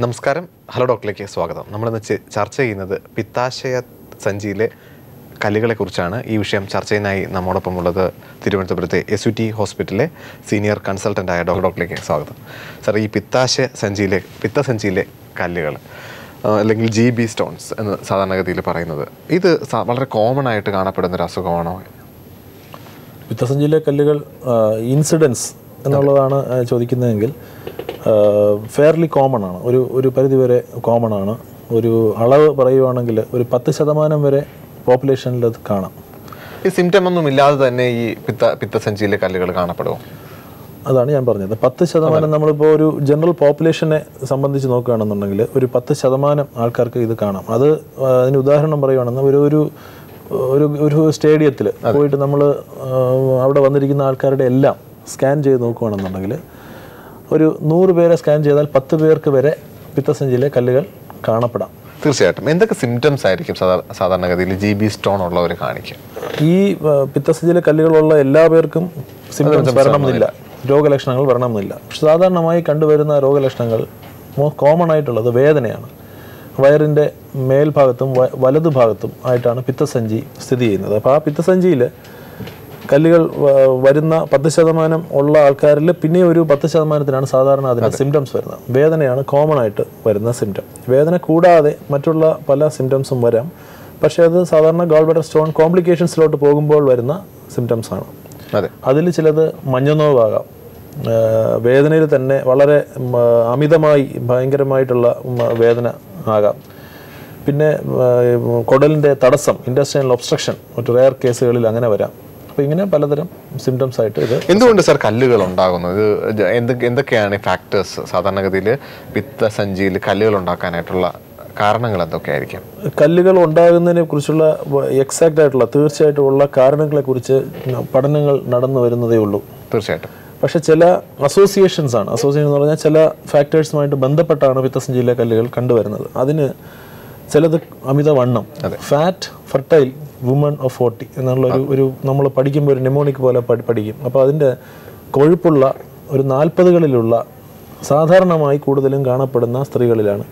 നമസ്കാരം ഹലോ ഡോക്ടറിലേക്ക് സ്വാഗതം നമ്മളിന്ന് ചെ- ചർച്ച ചെയ്യുന്നത് പിത്താശയ സഞ്ചിയിലെ കല്ലുകളെ കുറിച്ചാണ് ഈ വിഷയം ചർച്ചയിനായി നമ്മോടൊപ്പം ഉള്ളത് തിരുവനന്തപുരത്തെ S U T hospital senior കൺസൾട്ടൻ്റായ ഡോക്ടർ ഡോക്ടറിലേക്ക് സ്വാഗതം സാർ ഈ പിത്താശയ സഞ്ചിയിലെ പിത്തസഞ്ചിയിലെ കല്ലുകൾ ആ, അല്ലെങ്കിൽ ജി ബി സ്റ്റോൺസ് എന്ന് സാധാരണഗതിയിൽ പറയുന്നത് ഇത് സ- വളരെ കോമൺ ആയിട്ട് കാണപ്പെടുന്ന ഒരു അസുഖമാണോ പിത്തസഞ്ചിയിലെ കല്ലുകൾ ഇൻസിഡൻസ് എന്നുള്ളതാണ് ആ, ചോദിക്കുന്നതെങ്കിൽ ഫെയർലി കോമൺ ആണ് ഒരു ഒരു പരിധിവരെ കോമൺ ആണ് ഒരു അളവ് പറയുവാണെങ്കിൽ ഒരു പത്ത് ശതമാനം വരെ പോപ്പുലേഷനിൽ അത് കാണാം ഈ സിംറ്റം ഒന്നും ഇല്ലാതെ തന്നെ ഈ പിത്ത പിത്തസഞ്ചിയിലെ കല്ലുകൾ കാണപ്പെടുമോ അതാണ് ഞാൻ പറഞ്ഞത് പത്ത് ശതമാനം നമ്മളിപ്പോൾ ഒരു ജനറൽ പോപ്പുലേഷനെ സംബന്ധിച്ച് നോക്കുകയാണെന്നുണ്ടെങ്കിൽ ഒരു പത്ത് ശതമാനം ആൾക്കാർക്ക് ഇത് കാണാം അത് ആ, അതിന് ഉദാഹരണം പറയുകയാണെന്ന് ഒരു ഒരു ഒരു ഒരു സ്റ്റേഡിയത്തിൽ പോയിട്ട് നമ്മൾ അവിടെ വന്നിരിക്കുന്ന ആൾക്കാരുടെ എല്ലാം സ്കാൻ ചെയ്ത് നോക്കുകയാണെന്നുണ്ടെങ്കിൽ ഒരു നൂറ് പേരെ സ്കാൻ ചെയ്താൽ പത്ത് പേർക്ക് വരെ പിത്തസഞ്ചിയിലെ കല്ലുകൾ കാണപ്പെടാം തീർച്ചയായിട്ടും എന്തൊക്കെ സിംറ്റംസ് ആയിരിക്കും സാധാ- സാധാരണഗതിയിൽ ജി ബി സ്റ്റോൺ ഉള്ളവർ കാണിക്കുക ഈ ആ, പിത്തസഞ്ചിയിലെ കല്ലുകളുള്ള എല്ലാ പേർക്കും സിംറ്റംസ് വരണമെന്നില്ല രോഗലക്ഷണങ്ങൾ വരണമെന്നില്ല പക്ഷെ സാധാരണമായി കണ്ടുവരുന്ന രോഗലക്ഷണങ്ങൾ കോമൺ ആയിട്ടുള്ളത് വേദനയാണ് വയറിൻ്റെ മേൽഭാഗത്തും വ- വലതു ഭാഗത്തും ആയിട്ടാണ് പിത്തസഞ്ചി സ്ഥിതി ചെയ്യുന്നത് അപ്പോൾ ആ പിത്തസഞ്ചിയിൽ കല്ലുകൾ വ- വരുന്ന പത്ത് ശതമാനം ഉള്ള ആൾക്കാരിൽ പിന്നെ ഒരു പത്ത് ശതമാനത്തിനാണ് സാധാരണ അതിന് സിംറ്റംസ് വരുന്നത് വേദനയാണ് കോമൺ ആയിട്ട് വരുന്ന സിംറ്റം വേദന കൂടാതെ മറ്റുള്ള പല സിംറ്റംസും വരാം പക്ഷേ അത് സാധാരണ ഗോൾബഡർ സ്റ്റോൺ കോംപ്ലിക്കേഷൻസിലോട്ട് പോകുമ്പോൾ വരുന്ന സിംറ്റംസ് ആണ് അതെ അതിൽ ചിലത് മഞ്ഞനോവാകാം വേദനയിൽ തന്നെ വളരെ ഉം, അമിതമായി ഭയങ്കരമായിട്ടുള്ള ഉം, വേദന ആകാം പിന്നെ കുടലിൻ്റെ തടസ്സം ഇൻഡസ്ട്രിയൽ ഒബ്സ്ട്രക്ഷൻ മറ്റു റെയർ കേസുകളിൽ അങ്ങനെ വരാം അപ്പോൾ ഇങ്ങനെ പലതരം സിംറ്റംസ് ആയിട്ട് ഇത് എന്തുകൊണ്ട് സാർ കല്ലുകൾ ഉണ്ടാകുന്നു ഇത് ജ- എന്തൊക്കെ എന്തൊക്കെയാണ് ഫാക്ടേഴ്സ് സാധാരണഗതിയിൽ പിത്തസഞ്ചിയിൽ കല്ലുകൾ ഉണ്ടാക്കാനായിട്ടുള്ള കാരണങ്ങൾ എന്തൊക്കെയായിരിക്കും കല്ലുകൾ ഉണ്ടാകുന്നതിനെ കുറിച്ചുള്ള എക്സാക്റ്റ് ആയിട്ടുള്ള തീർച്ചയായിട്ടും ഉള്ള കാരണങ്ങളെ കുറിച്ച് പഠനങ്ങൾ നടന്നു വരുന്നതേ ഉള്ളൂ തീർച്ചയായിട്ടും പക്ഷെ ചില അസോസിയേഷൻസ് ആണ് അസോസിയേഷൻ എന്ന് പറഞ്ഞാൽ ചില ഫാക്ടേഴ്സുമായിട്ട് ബന്ധപ്പെട്ടാണ് പിത്തസഞ്ചിയിലെ കല്ലുകൾ കണ്ടുവരുന്നത് അതിന് ചിലത് അമിതവണ്ണം fat fertile woman of forty എന്നുള്ള ഒരു ഒരു നമ്മൾ പഠിക്കുമ്പോൾ ഒരു നെമോണിക് പോലെ പഠി- പഠിക്കും അപ്പോൾ അതിൻ്റെ കൊഴുപ്പുള്ള ഒരു നാൽപ്പതുകളിലുള്ള സാധാരണമായി കൂടുതലും കാണപ്പെടുന്ന സ്ത്രീകളിലാണ്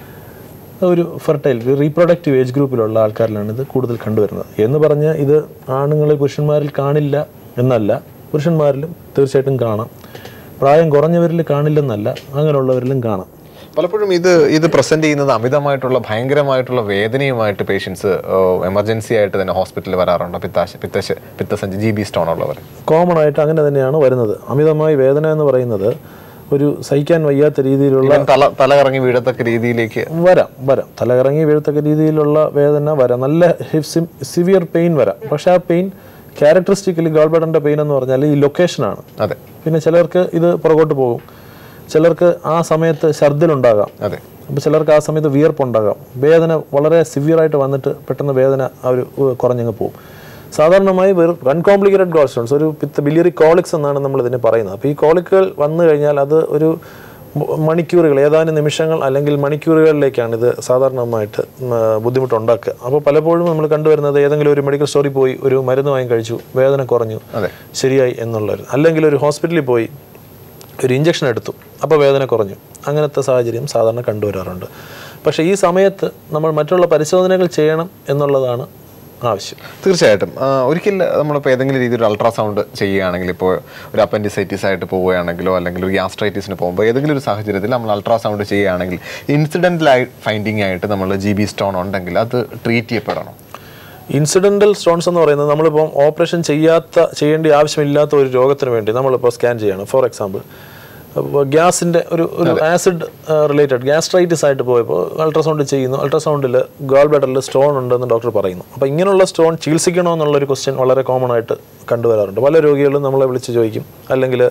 ഒരു ഫെർട്ടൈൽ റീപ്രൊഡക്റ്റീവ് ഏജ് ഗ്രൂപ്പിലുള്ള ആൾക്കാരിലാണ് ഇത് കൂടുതൽ കണ്ടുവരുന്നത് എന്ന് പറഞ്ഞ് ഇത് ആണുങ്ങളിൽ പുരുഷന്മാരിൽ കാണില്ല എന്നല്ല പുരുഷന്മാരിലും തീർച്ചയായിട്ടും കാണാം പ്രായം കുറഞ്ഞവരിൽ കാണില്ലെന്നല്ല അങ്ങനെയുള്ളവരിലും കാണാം പലപ്പോഴും ഇത് ഇത് പ്രസന്റ് ചെയ്യുന്നത് അമിതമായിട്ടുള്ള ഭയങ്കരമായിട്ടുള്ള വേദനയുമായിട്ട് പേഷ്യൻസ് എമർജൻസി ആയിട്ട് തന്നെ ഹോസ്പിറ്റലിൽ വരാറുണ്ട് പിത്താശ പിത്തശ പിത്തസഞ്ചി ജി ബി സ്റ്റോൺ ഉള്ളവർ കോമൺ ആയിട്ട് അങ്ങനെ തന്നെയാണ് വരുന്നത് അമിതമായി വേദന എന്ന് പറയുന്നത് ഒരു സഹിക്കാൻ വയ്യാത്ത രീതിയിലുള്ള ഇവൻ തല തല കറങ്ങി വീഴത്തക്ക രീതിയിലേക്ക് വരാം വരാം തലകറങ്ങി വീഴത്തക്ക രീതിയിലുള്ള വേദന വരാം നല്ല സിവിയർ പെയിൻ വരാം പക്ഷെ ആ പെയിൻ ക്യാരക്ടറിസ്റ്റിക്കലി ഗോൾബഡറിന്റെ പെയിൻ എന്ന് പറഞ്ഞാൽ ഈ ലൊക്കേഷനാണ് അതെ പിന്നെ ചിലർക്ക് ഇത് പുറകോട്ട് പോകും ചിലർക്ക് ആ സമയത്ത് ഛർദിലുണ്ടാകാം അതെ അപ്പോൾ ചിലർക്ക് ആ സമയത്ത് വിയർപ്പുണ്ടാകാം വേദന വളരെ സിവിയറായിട്ട് വന്നിട്ട് പെട്ടെന്ന് വേദന അവർ കുറഞ്ഞങ്ങ് പോകും സാധാരണമായി വെറും അൺകോംപ്ലിക്കേറ്റഡ് ഗോൾ സ്റ്റോൺസ് ഒരു പിത്ത ബിലിയറി കോളിക്സ് എന്നാണ് നമ്മൾ ഇതിനെ പറയുന്നത് അപ്പോൾ ഈ കോളിക്കുകൾ വന്നു കഴിഞ്ഞാൽ അത് ഒരു മ- മണിക്കൂറുകൾ ഏതാനും നിമിഷങ്ങൾ അല്ലെങ്കിൽ മണിക്കൂറുകളിലേക്കാണ് ഇത് സാധാരണമായിട്ട് ഉം, ആ, ബുദ്ധിമുട്ടുണ്ടാക്കുക അപ്പോൾ പലപ്പോഴും നമ്മൾ കണ്ടുവരുന്നത് ഏതെങ്കിലും ഒരു മെഡിക്കൽ സ്റ്റോറിൽ പോയി ഒരു മരുന്ന് വാങ്ങി കഴിച്ചു വേദന കുറഞ്ഞു അതെ ശരിയായി എന്നുള്ളൊരു അല്ലെങ്കിൽ ഒരു ഹോസ്പിറ്റലിൽ പോയി ഒരു ഇഞ്ചക്ഷൻ എടുത്തു അപ്പോൾ വേദന കുറഞ്ഞു അങ്ങനത്തെ സാഹചര്യം സാധാരണ കണ്ടുവരാറുണ്ട് പക്ഷേ ഈ സമയത്ത് നമ്മൾ മറ്റുള്ള പരിശോധനകൾ ചെയ്യണം എന്നുള്ളതാണ് ആവശ്യം തീർച്ചയായിട്ടും ആ, ഒരിക്കൽ നമ്മളിപ്പോൾ ഏതെങ്കിലും രീതിയിൽ അൾട്രാസൗണ്ട് ചെയ്യുകയാണെങ്കിൽ ഇപ്പോൾ ഒരു അപ്പൻഡിസൈറ്റിസ് ആയിട്ട് പോവുകയാണെങ്കിലോ അല്ലെങ്കിൽ ഒരു ഗ്യാസ്ട്രൈറ്റിസിന് പോകുമ്പോൾ ഏതെങ്കിലും ഒരു സാഹചര്യത്തിൽ നമ്മൾ അൾട്രാസൗണ്ട് ചെയ്യുകയാണെങ്കിൽ ഇൻസിഡൻ്റലായി ഫൈൻഡിങ് ആയിട്ട് നമ്മൾ ജി ബി സ്റ്റോൺ ഉണ്ടെങ്കിൽ അത് ട്രീറ്റ് ചെയ്യപ്പെടണം ഇൻസിഡൻ്റൽ സ്റ്റോൺസ് എന്ന് പറയുന്നത് നമ്മളിപ്പോൾ ഓപ്പറേഷൻ ചെയ്യാത്ത ചെയ്യേണ്ട ആവശ്യമില്ലാത്ത ഒരു രോഗത്തിന് വേണ്ടി നമ്മളിപ്പോൾ സ്കാൻ ചെയ്യണം ഫോർ എക്സാമ്പിൾ ഗ്യാസിൻ്റെ ഒരു ഒരു ആസിഡ് റിലേറ്റഡ് ഗ്യാസ്ട്രൈറ്റിസ് ആയിട്ട് പോയപ്പോൾ അൾട്രാസൗണ്ട് ചെയ്യുന്നു അൾട്രാസൗണ്ടിൽ ഗോൾ ബ്ലഡറിൽ സ്റ്റോൺ ഉണ്ടെന്ന് ഡോക്ടർ പറയുന്നു അപ്പോൾ ഇങ്ങനെയുള്ള സ്റ്റോൺ ചികിത്സിക്കണോ എന്നുള്ളൊരു ക്വസ്റ്റ്യൻ വളരെ കോമൺ ആയിട്ട് കണ്ടുവരാറുണ്ട് പല രോഗികളും നമ്മളെ വിളിച്ച് ചോദിക്കും അല്ലെങ്കിൽ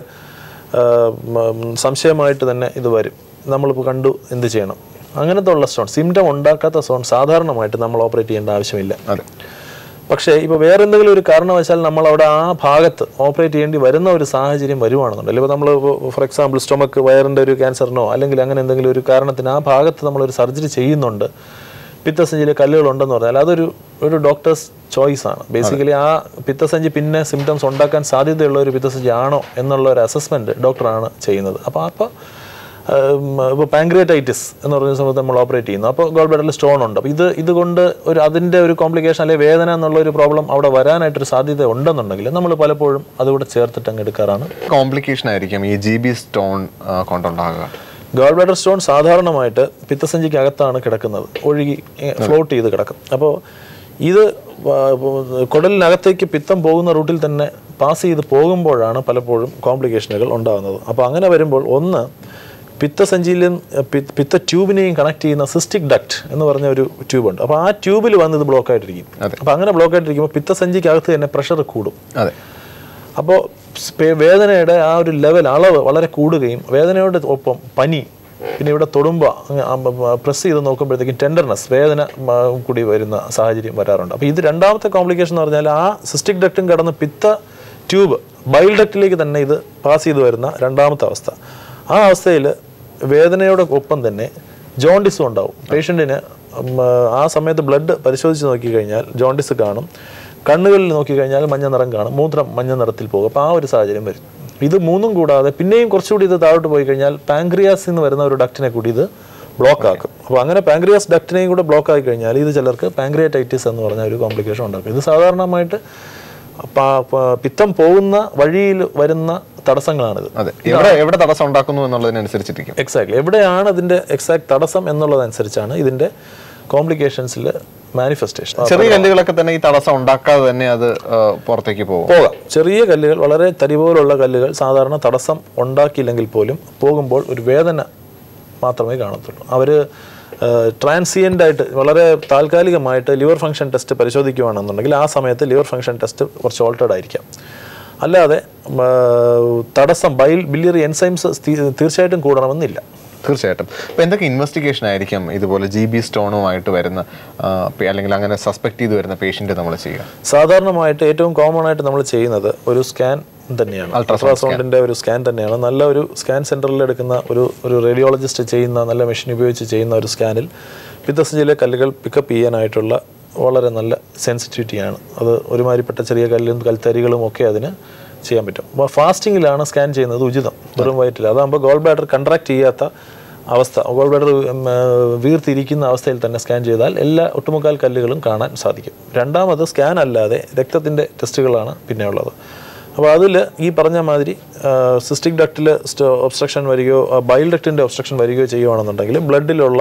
സംശയമായിട്ട് തന്നെ ഇത് വരും നമ്മളിപ്പോൾ കണ്ടു എന്ത് ചെയ്യണം അങ്ങനത്തെ ഉള്ള സ്റ്റോൺ സിംറ്റം ഉണ്ടാക്കാത്ത സ്റ്റോൺ സാധാരണമായിട്ട് നമ്മൾ ഓപ്പറേറ്റ് ചെയ്യേണ്ട ആവശ്യമില്ല അതെ പക്ഷേ ഇപ്പോൾ വേറെ എന്തെങ്കിലും ഒരു കാരണവശാൽ നമ്മൾ അവിടെ ആ ഭാഗത്ത് ഓപ്പറേറ്റ് ചെയ്യേണ്ടി വരുന്ന ഒരു സാഹചര്യം വരുവാണെന്നുണ്ടല്ലോ ഇപ്പോൾ നമ്മൾ ഫോർ എക്സാമ്പിൾ സ്റ്റൊമക്ക് വയറിൻ്റെ ഒരു ക്യാൻസറിനോ അല്ലെങ്കിൽ അങ്ങനെ എന്തെങ്കിലും ഒരു കാരണത്തിന് ആ ഭാഗത്ത് നമ്മളൊരു സർജറി ചെയ്യുന്നുണ്ട് പിത്തസഞ്ചിയിലെ കല്ലുകൾ ഉണ്ടെന്ന് പറഞ്ഞാൽ അതൊരു ഒരു ഡോക്ടേഴ്സ് ചോയ്സ് ആണ് ബേസിക്കലി ആ പിത്തസഞ്ചി പിന്നെ സിംറ്റംസ് ഉണ്ടാക്കാൻ സാധ്യതയുള്ള ഒരു പിത്തസഞ്ചി ആണോ എന്നുള്ള ഒരു അസസ്മെന്റ് ഡോക്ടറാണ് ചെയ്യുന്നത് അപ്പോൾ അപ്പോൾ ഇപ്പോൾ പാങ്ക്രിയറ്റൈറ്റിസ് എന്ന് പറയുന്ന സമയത്ത് നമ്മൾ ഓപ്പറേറ്റ് ചെയ്യുന്നു അപ്പോൾ ഗോൾ ബ്ലാഡറിൽ സ്റ്റോൺ ഉണ്ട് അപ്പോൾ ഇത് ഇതുകൊണ്ട് ഒരു അതിൻ്റെ ഒരു കോംപ്ലിക്കേഷൻ അല്ലെങ്കിൽ വേദന എന്നുള്ള ഒരു പ്രോബ്ലം അവിടെ വരാനായിട്ടൊരു സാധ്യത ഉണ്ടെന്നുണ്ടെങ്കിൽ നമ്മൾ പലപ്പോഴും അതുകൂടെ ചേർത്തിട്ട് അങ്ങ് എടുക്കാറാണ് കോംപ്ലിക്കേഷൻ ആയിരിക്കും ഈ ജി ബി സ്റ്റോൺ കൊണ്ടുണ്ടാകുക ഗോൾ ബ്ലാഡർ സ്റ്റോൺ സാധാരണമായിട്ട് പിത്തസഞ്ചിക്ക് അകത്താണ് കിടക്കുന്നത് ഒഴുകി ഫ്ലോട്ട് ചെയ്ത് കിടക്കും അപ്പോൾ ഇത് വ- കുടലിനകത്തേക്ക് പിത്തം പോകുന്ന റൂട്ടിൽ തന്നെ പാസ് ചെയ്ത് പോകുമ്പോഴാണ് പലപ്പോഴും കോംപ്ലിക്കേഷനുകൾ ഉണ്ടാകുന്നത് അപ്പോൾ അങ്ങനെ വരുമ്പോൾ ഒന്ന് പിത്തസഞ്ചിയിലും പി- പിത്ത ട്യൂബിനെയും കണക്ട് ചെയ്യുന്ന സിസ്റ്റിക് ഡക്ട് എന്ന് പറഞ്ഞ ഒരു ട്യൂബ് ഉണ്ട് അപ്പോൾ ആ ട്യൂബിൽ വന്ന് ഇത് ബ്ലോക്ക് ആയിട്ടിരിക്കും അതെ. അപ്പോൾ അങ്ങനെ ബ്ലോക്ക് ആയിട്ടിരിക്കുമ്പോൾ പിത്തസഞ്ചിക്കകത്ത് തന്നെ പ്രഷർ കൂടും അതെ അപ്പോൾ സ്പേ- വേദനയുടെ ആ ഒരു ലെവൽ അളവ് വളരെ കൂടുകയും വേദനയോട് ഒപ്പം പനി പിന്നെ ഇവിടെ തൊടുമ്പോൾ പ്രസ് ചെയ്ത് നോക്കുമ്പോഴത്തേക്കും ടെൻഡർനെസ് വേദന മ, കൂടി വരുന്ന സാഹചര്യം വരാറുണ്ട് അപ്പോൾ ഇത് രണ്ടാമത്തെ കോംപ്ലിക്കേഷൻ എന്ന് പറഞ്ഞാൽ ആ സിസ്റ്റിക് ഡക്റ്റും കടന്ന് പിത്ത ട്യൂബ് ബൈൽ ഡക്റ്റിലേക്ക് തന്നെ ഇത് പാസ് ചെയ്ത് വരുന്ന രണ്ടാമത്തെ അവസ്ഥ ആ അവസ്ഥയിൽ വേദനയോട് ഒപ്പം തന്നെ ജോണ്ടിസും ഉണ്ടാവും പേഷ്യൻറ്റിന് ആ സമയത്ത് ബ്ലഡ് പരിശോധിച്ച് നോക്കിക്കഴിഞ്ഞാൽ ജോണ്ടിസ് കാണും കണ്ണുകളിൽ നോക്കിക്കഴിഞ്ഞാൽ മഞ്ഞ നിറം കാണും മൂത്രം മഞ്ഞ നിറത്തിൽ പോകും അപ്പോൾ ആ ഒരു സാഹചര്യം വരും ഇത് മൂന്നും കൂടാതെ പിന്നെയും കുറച്ചുകൂടി ഇത് താഴോട്ട് പോയി കഴിഞ്ഞാൽ പാങ്ക്രിയാസിൽ നിന്ന് വരുന്ന ഒരു ഡക്റ്റിനെ കൂടി ഇത് ബ്ലോക്ക് ആക്കും അപ്പോൾ അങ്ങനെ പാങ്ക്രിയാസ് ഡക്റ്റിനെയും കൂടെ ബ്ലോക്ക് ആയി കഴിഞ്ഞാൽ ഇത് ചിലർക്ക് പാങ്ക്രിയാറ്റൈറ്റിസ് എന്ന് പറഞ്ഞ ഒരു കോംപ്ലിക്കേഷൻ ഉണ്ടാക്കും ഇത് സാധാരണമായിട്ട് പ- പ- പിത്തം പോകുന്ന വഴിയിൽ വരുന്ന തടസ്സങ്ങളാണിത് അതെ എവിടെ എവിടെ തടസ്സം ഉണ്ടാക്കുന്നു എന്നുള്ളതിനനുസരിച്ചിരിക്കും എക്സാക്ട്ലി എവിടെയാണ് അതിൻ്റെ എക്സാക്ട് തടസ്സം എന്നുള്ളതനുസരിച്ചാണ് ഇതിൻ്റെ കോംപ്ലിക്കേഷൻസിൽ മാനിഫെസ്റ്റേഷൻ ചെറിയ കല്ലുകളൊക്കെ തന്നെ ഈ തടസ്സം ഉണ്ടാക്കാതെ തന്നെ അത് ആ, പുറത്തേക്ക് പോകും പോകാം ചെറിയ കല്ലുകൾ വളരെ തരി പോലുള്ള കല്ലുകൾ സാധാരണ തടസ്സം ഉണ്ടാക്കിയില്ലെങ്കിൽ പോലും പോകുമ്പോൾ ഒരു വേദന മാത്രമേ കാണത്തുള്ളൂ അവർ ട്രാൻസിയൻ്റ് ആയിട്ട് വളരെ താൽക്കാലികമായിട്ട് ലിവർ ഫംഗ്ഷൻ ടെസ്റ്റ് പരിശോധിക്കുകയാണെന്നുണ്ടെങ്കിൽ ആ സമയത്ത് ലിവർ ഫംഗ്ഷൻ ടെസ്റ്റ് കുറച്ച് ഓൾട്ടേഡ് ആയിരിക്കാം അല്ലാതെ ഉം, ആ, തടസ്സം ബൈൽ ബില്ലിയറി എൻസൈംസ് തീർച്ചയായിട്ടും കൂടണമെന്നില്ല തീർച്ചയായിട്ടും അപ്പോൾ എന്തൊക്കെ ഇൻവെസ്റ്റിഗേഷൻ ആയിരിക്കും ഇതുപോലെ ജി ബി സ്റ്റോണുമായിട്ട് വരുന്ന ആ, പേ- അല്ലെങ്കിൽ അങ്ങനെ സസ്പെക്ട് ചെയ്ത് വരുന്ന പേഷ്യൻ്റ് നമ്മൾ ചെയ്യുക സാധാരണമായിട്ട് ഏറ്റവും കോമൺ ആയിട്ട് നമ്മൾ ചെയ്യുന്നത് ഒരു സ്കാൻ തന്നെയാണ് അൾട്രാസൗണ്ടിന്റെ ഒരു സ്കാൻ തന്നെയാണ് നല്ല ഒരു സ്കാൻ സെന്ററിൽ എടുക്കുന്ന ഒരു ഒരു റേഡിയോളജിസ്റ്റ് ചെയ്യുന്ന നല്ല മെഷീൻ ഉപയോഗിച്ച് ചെയ്യുന്ന ഒരു സ്കാനിൽ പിത്തസഞ്ചിയിലെ കല്ലുകൾ പിക്കപ്പ് ചെയ്യാനായിട്ടുള്ള വളരെ നല്ല സെൻസിറ്റിവിറ്റിയാണ് അത് ഒരുമാതിരിപ്പെട്ട ചെറിയ കല്ലും കൽത്തരികളും ഒക്കെ അതിന് ചെയ്യാൻ പറ്റും അപ്പോൾ ഫാസ്റ്റിങ്ങിലാണ് സ്കാൻ ചെയ്യുന്നത് ഉചിതം വെറും വയറ്റിൽ അതാകുമ്പോൾ ഗോൾ ബ്ലാഡർ കൺട്രാക്ട് ചെയ്യാത്ത അവസ്ഥ ഗോൾ ബ്ലാഡർ വീർത്തിരിക്കുന്ന അവസ്ഥയിൽ തന്നെ സ്കാൻ ചെയ്താൽ എല്ലാ ഒട്ടുമുക്കാൽ കല്ലുകളും കാണാൻ സാധിക്കും രണ്ടാമത് സ്കാൻ അല്ലാതെ രക്തത്തിൻ്റെ ടെസ്റ്റുകളാണ് പിന്നെ ഉള്ളത് അപ്പോൾ അതിൽ ഈ പറഞ്ഞ മാതിരി സിസ്റ്റിക് ഡക്റ്റിൽ ഒബ്സ്ട്രക്ഷൻ വരികയോ ബൈൽ ഡക്റ്റിൻ്റെ ഒബ്സ്ട്രക്ഷൻ വരികയോ ചെയ്യുകയാണെന്നുണ്ടെങ്കിൽ ബ്ലഡിലുള്ള